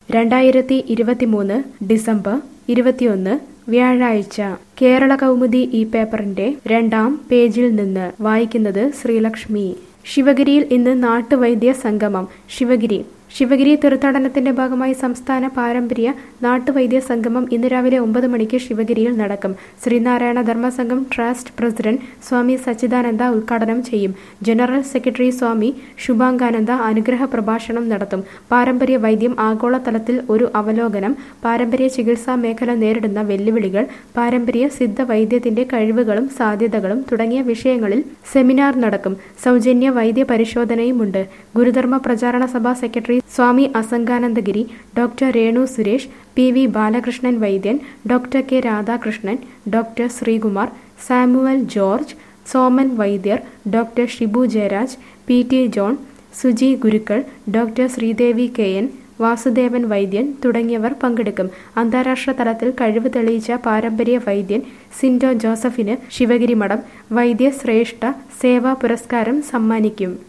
രണ്ടായിരത്തി ഇരുപത്തിമൂന്ന് ഡിസംബർ ഇരുപത്തിയൊന്ന് വ്യാഴാഴ്ച കേരള കൗമുദി ഈ പേപ്പറിന്റെ രണ്ടാം പേജിൽ നിന്ന് വായിക്കുന്നത് ശ്രീലക്ഷ്മി ശിവഗിരിയിൽ ഇന്ന് നാട്ടുവൈദ്യ സംഗമം ശിവഗിരി ശിവഗിരി തീർത്ഥാടനത്തിന്റെ ഭാഗമായി സംസ്ഥാന പാരമ്പര്യ നാട്ടുവൈദ്യ സംഗമം ഇന്ന് രാവിലെ ഒമ്പത് മണിക്ക് ശിവഗിരിയിൽ നടക്കും ശ്രീനാരായണ ധർമ്മസംഘം ട്രസ്റ്റ് പ്രസിഡന്റ് സ്വാമി സച്ചിദാനന്ദ ഉദ്ഘാടനം ചെയ്യും ജനറൽ സെക്രട്ടറി സ്വാമി ശുഭാംഗാനന്ദ അനുഗ്രഹ പ്രഭാഷണം നടത്തും പാരമ്പര്യ വൈദ്യം ആഗോളതലത്തിൽ ഒരു അവലോകനം പാരമ്പര്യ ചികിത്സാ മേഖല നേരിടുന്ന വെല്ലുവിളികൾ പാരമ്പര്യ സിദ്ധ വൈദ്യത്തിന്റെ കഴിവുകളും സാധ്യതകളും തുടങ്ങിയ വിഷയങ്ങളിൽ സെമിനാർ നടക്കും സൗജന്യ വൈദ്യ പരിശോധനയുമുണ്ട് Gurudharma Pracharana Sabha secretary Swami Asanganandagiri doctor Renu Suresh P V Balakrishnan Vaidyan doctor K Radhakrishnan doctor Sreekumar Samuel George Soman Vaidyar doctor Shibu Jayaraj P T John Suji Gurukkal doctor Sreedevi K N Vasudevan Vaidyan തുടങ്ങിയവർ പങ്കെടുക്കും അന്താരാഷ്ട്ര തലത്തിൽ കഴിവ് തെളിയിച്ച പാരമ്പര്യ വൈദ്യൻ സിൻഡോ ജോസഫിന് ശിവഗിരി മഠം വൈദ്യശ്രേഷ്ഠ സേവാ പുരസ്കാരം സമ്മാനിക്കും